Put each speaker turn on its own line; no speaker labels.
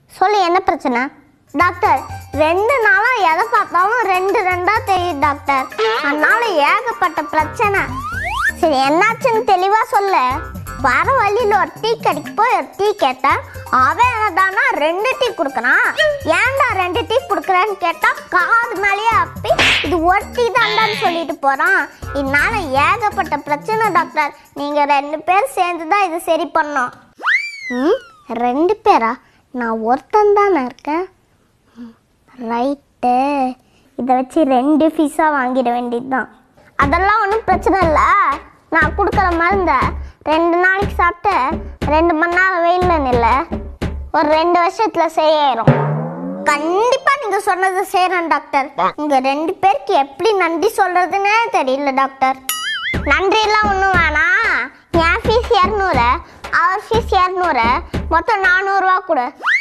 சொல்லு என்ன பிரச்சனை டாக்டர் ரெண்டு நாளா எதை பார்த்தாலும் ரெண்டு ரெண்டா தெரியுது டாக்டர் அதனால ஏகப்பட்ட பிரச்சனை சரி என்னாச்சுன்னு தெளிவா சொல்லு வர வழியில ஒரு டீ கடைக்கு போய் ஒரு டீ கேட்டேன் அவன் என்னதானா ரெண்டு டீ கொடுக்குறான் ஏன்டா ரெண்டு டீ கொடுக்குறேன்னு கேட்டா காது மேலேயே அப்பி இது ஒரு டீ தாண்டான்னு சொல்லிட்டு போறான் இதனால ஏகப்பட்ட பிரச்சனை டாக்டர் நீங்க ரெண்டு பேர் சேர்ந்து தான் இது சரி பண்ணோம் ம் ரெண்டு பேரா நான் ஒருத்தன் தானே இருக்கேன் ரைட்டு இதை வச்சு ரெண்டு ஃபீஸாக வாங்கிட வேண்டியது தான் அதெல்லாம் ஒன்றும் பிரச்சனை இல்லை நான் கொடுக்குற மருந்த ரெண்டு நாளைக்கு சாப்பிட்டு ரெண்டு மணி நேரம் வெயிலில் நில்ல ஒரு ரெண்டு வருஷத்தில் சரியாயிரும் கண்டிப்பாக நீங்கள் சொன்னது செய்கிறேன் டாக்டர் உங்கள் ரெண்டு பேருக்கு எப்படி நன்றி சொல்கிறதுன்னே தெரியல டாக்டர் நன்றியெல்லாம் ஒன்றும் வேணாம் என் ஃபீஸ் இரநூறு அவர் ஃபீஸ் இரநூறு மொத்தம் நானூறுரூவா கொடு